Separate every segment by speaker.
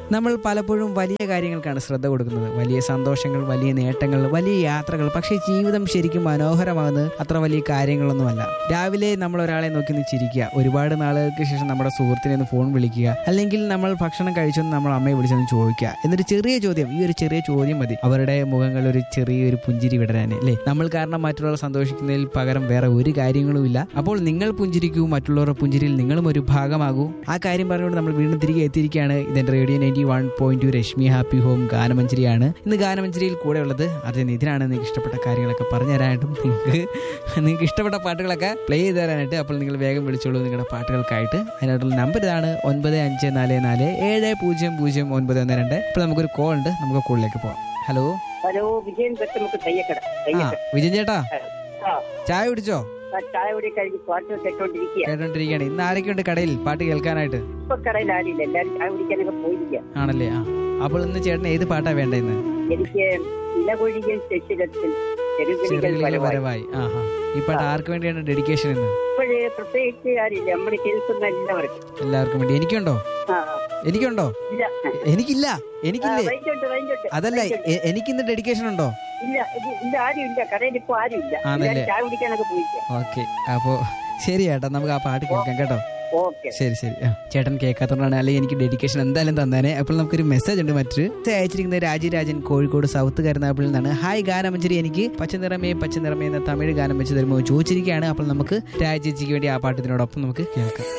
Speaker 1: നമ്മൾ പലപ്പോഴും വലിയ കാര്യങ്ങൾക്കാണ് ശ്രദ്ധ കൊടുക്കുന്നത് വലിയ സന്തോഷങ്ങൾ വലിയ നേട്ടങ്ങൾ വലിയ യാത്രകൾ പക്ഷേ ജീവിതം ശരിക്കും മനോഹരമാകുന്നത് അത്ര വലിയ കാര്യങ്ങളൊന്നുമല്ല രാവിലെ നമ്മൾ ഒരാളെ നോക്കി നിന്ന് ചിരിക്കുക ഒരുപാട് നാളുകൾക്ക് ശേഷം നമ്മുടെ സുഹൃത്തിനെ ഒന്ന് ഫോൺ വിളിക്കുക അല്ലെങ്കിൽ നമ്മൾ ഭക്ഷണം കഴിച്ചെന്ന് നമ്മൾ അമ്മയെ വിളിച്ചെന്ന് ചോദിക്കുക എന്നൊരു ചെറിയ ചോദ്യം ഈ ഒരു ചെറിയ ചോദ്യം മതി അവരുടെ മുഖങ്ങളിൽ ഒരു ചെറിയൊരു പുഞ്ചിരി വിടരാൻ അല്ലേ നമ്മൾ കാരണം മറ്റുള്ളവർ സന്തോഷിക്കുന്നതിൽ പകരം വേറെ ഒരു കാര്യങ്ങളുമില്ല അപ്പോൾ നിങ്ങൾ പുഞ്ചിരിക്കൂ മറ്റുള്ളവരുടെ പുഞ്ചിരിയിൽ നിങ്ങളും ഒരു ഭാഗമാകൂ ആ കാര്യം പറഞ്ഞുകൊണ്ട് നമ്മൾ വീണ്ടും തിരികെ എത്തിയിരിക്കുകയാണ് ഇതിന്റെ radio ninety one point two Rashmi happy home ഗാനമഞ്ചരിയാണ് ഇന്ന് ഗാനമഞ്ചരിയിൽ കൂടെ ഉള്ളത് അർജുൻ ഇതിനാണ് നിങ്ങൾക്ക് ഇഷ്ടപ്പെട്ട കാര്യങ്ങളൊക്കെ പറഞ്ഞു തരാനായിട്ടും നിങ്ങൾക്ക് നിങ്ങൾക്ക് ഇഷ്ടപ്പെട്ട പാട്ടുകളൊക്കെ പ്ലേ ചെയ്ത് തരാനായിട്ട് അപ്പോൾ നിങ്ങൾ വേഗം വിളിച്ചോളൂ നിങ്ങളുടെ പാട്ടുകൾക്കായിട്ട് അതിനായിട്ടുള്ള നമ്പർ ഇതാണ് ഒൻപത് അഞ്ച് നാല് നാല് ഏഴ് പൂജ്യം പൂജ്യം ഒൻപത് ഒന്ന് രണ്ട് ഇപ്പോൾ നമുക്കൊരു കോൾ ഉണ്ട് നമുക്ക് കോളിലേക്ക് പോവാം ഹലോ
Speaker 2: ഹലോ വിജയൻ നമുക്ക് തയ്യക്കട
Speaker 1: ആ
Speaker 2: തയ്യക്കട
Speaker 1: വിജയൻ ചേട്ടാ
Speaker 2: ആ
Speaker 1: ചായ കുടിച്ചോ
Speaker 2: ആ, ചായ കൂടി കഴിഞ്ഞ് പാട്ട് കേട്ടോണ്ടിരിക്കുക
Speaker 1: കേട്ടോണ്ടിരിക്കുകയാണ് ഇന്ന് ആരൊക്കെയുണ്ട് കടയിൽ പാട്ട് കേൾക്കാനായിട്ട്
Speaker 2: ഇപ്പൊ കടയിൽ ആരില്ല എല്ലാരും ചായ കുടിക്കാനൊക്കെ പോയിരിക്കുക
Speaker 1: ആണല്ലേ ആ അപ്പോൾ ഇന്ന് ചേട്ടൻ ഏത് പാട്ടാ വേണ്ട ഇന്ന്
Speaker 2: എനിക്ക് ഇലകൊഴിയൻ ശശിരത്തിൽ ചെറുകിളികൾ
Speaker 1: ചെറുകിളികൾ
Speaker 2: വരവായി
Speaker 1: വരവായി ആഹാ ഈ പാട്ട് ആർക്ക് വേണ്ടിയാണ് ഡെഡിക്കേഷൻ ഇന്ന്
Speaker 2: ഇപ്പോഴേ പ്രത്യേകിച്ച് ആരില്ല നമ്മൾ കേൾക്കുന്ന എല്ലാവർക്കും
Speaker 1: എല്ലാവർക്കും വേണ്ടി എനിക്കുണ്ടോ
Speaker 2: ആ
Speaker 1: എനിക്കുണ്ടോ
Speaker 2: ഇല്ല
Speaker 1: എനിക്കില്ല എനിക്കില്ലേ
Speaker 2: റേഞ്ചുണ്ട് റേഞ്ചുണ്ട്
Speaker 1: അതല്ല എ- എനിക്കിന്ന് ഡെഡിക്കേഷൻ ഉണ്ടോ
Speaker 2: ഇല്ല ഇത് ഇല്ല ആരും ഇല്ല കടയിൽ ഇപ്പൊ ആരും ഇല്ല
Speaker 1: ആണല്ലേ?
Speaker 2: എല്ലാരും ചായ കുടിക്കാനൊക്കെ പോയിരിക്കുക
Speaker 1: ഓക്കെ അപ്പോ ശരി ചേട്ടാ നമുക്ക് ആ പാട്ട് കേൾക്കാം കേട്ടോ
Speaker 2: ഓക്കെ
Speaker 1: ശരി ശരി ആ, ചേട്ടൻ കേൾക്കാത്തതുകൊണ്ടാണ് അല്ലെങ്കിൽ എനിക്ക് ഡെഡിക്കേഷൻ എന്തായാലും തന്നേനെ അപ്പോൾ നമുക്കൊരു മെസ്സേജ് ഉണ്ട് മറ്റൊരു ഇത് അയച്ചിരിക്കുന്നത് രാജി രാജൻ കോഴിക്കോട് സൗത്ത് കരുനാഗപ്പള്ളിയിൽ നിന്നാണ് ഹായ് ഗാനമഞ്ചരി എനിക്ക് പച്ചനിറമേ പച്ചനിറമേ എന്ന തമിഴ് ഗാനം വെച്ച് തരുമ്പോൾ ചോദിച്ചിരിക്കുകയാണ് അപ്പോൾ നമുക്ക് രാജേച്ചിക്ക് വേണ്ടി ആ പാട്ടത്തിനോടൊപ്പം നമുക്ക് കേൾക്കാം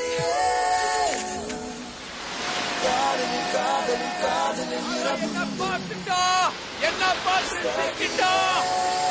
Speaker 3: என்ன பாட்டுடா என்ன பாட்டு